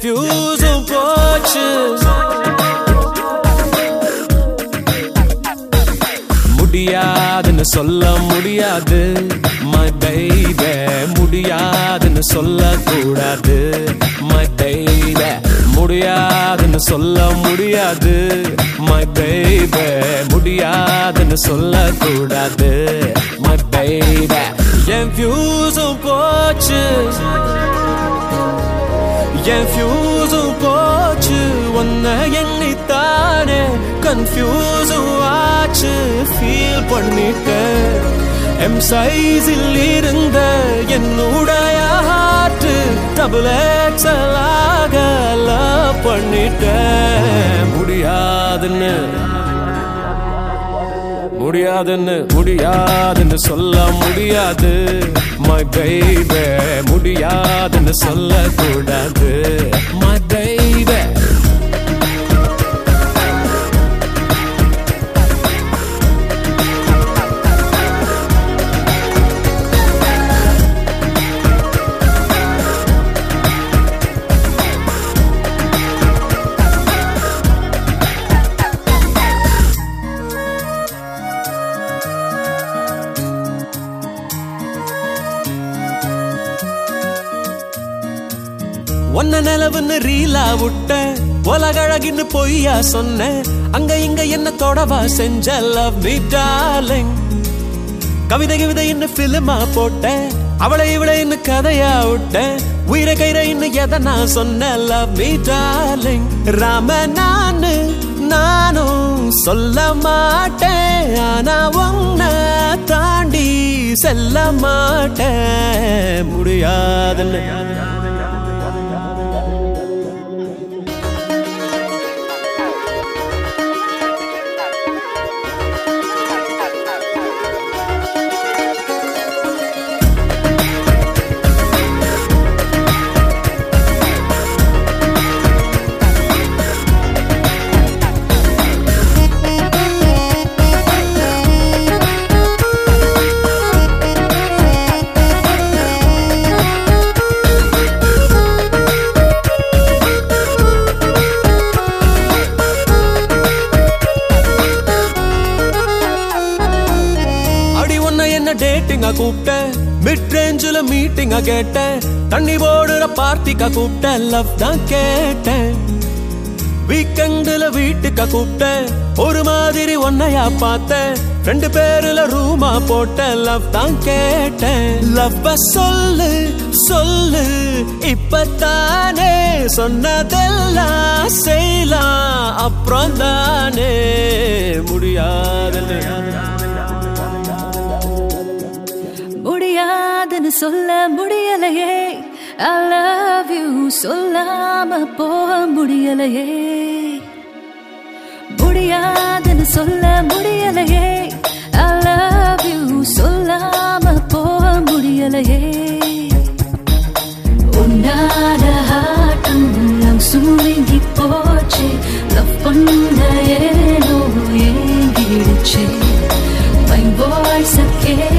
ஃபியூஸும் போச்சு முடியாதுன்னு சொல்ல முடியாது my baby முடியாதுன்னு சொல்ல கூடாது my baby முடியாதுன்னு சொல்ல முடியாது my baby முடியாதுன்னு சொல்ல கூடாது my baby என் ஃபியூஸும் போச்சு என் ஃபியூஸும் போச்சு உன்னை எண்ணித்தானே கன்ஃபியூஸும் ஆச்சு ஃபீல் பண்ணிட்டேன் எம் சைஸில் இருந்த என்னுடைய ஹார்ட் டபுள் எக்ஸலாக லவ் பண்ணிட்டேன் முடியாதுன்னு முடியாதுன்னு முடியாதுன்னு சொல்ல முடியாது my baby முடியாதுன்னு சொல்ல கூடாது my baby ஒன்ன நிலவுன்னு ரீலா விட்ட உலகழகின்னு பொய்யா சொன்ன அங்க இங்க என்ன தொடவா செஞ்ச லவ் மீ டார்லிங் கவிதை கவிதை என்ன பிலிமா போட்ட அவளை இவளை இன்னும் கதையா விட்ட உயிரை கயிறை இன்னும் எதை நான் சொன்ன லவ் மீ டார்லிங் ராம நானு நானும் சொல்ல மாட்டேன் ஆனா உன்னை தாண்டி செல்ல மாட்டேன் முடியாதுன்னு அடி உன்னை என்ன டேட்டிங்கா கூப்பிட்ட மிட் ரேஞ்சில் மீட்டிங்கா கேட்டேன் தண்ணி போடுற பார்ட்டிக்கா கூப்பிட்ட லவ் தான் கேட்டேன் வீக்கெண்டுல வீட்டுக்கா கூப்பிட்டேன் ஒரு மாதிரி ஒன்னையா பார்த்தேன் ரெண்டு பேருல ரூமா போட்ட லவ் தான் கேட்டேன் லவ்வ சொல்லு சொல்லு இப்பத்தானே சொன்னதெல்லாம் செய்யலாம் அப்புறம் தானே முடியாதுன்னு முடியாதுன்னு சொல்ல முடியலையே I love you சொல்லாம போக முடியலையே முடியாதுன்னு சொல்ல முடியலையே I love you சொல்லாம போக முடியலையே உன்னால ஆட்டம் எல்லாம் சுருங்கி போச்சு லவ் பண்ண ஏனோ ஏங்கிடுச்சு My voice கேட்டு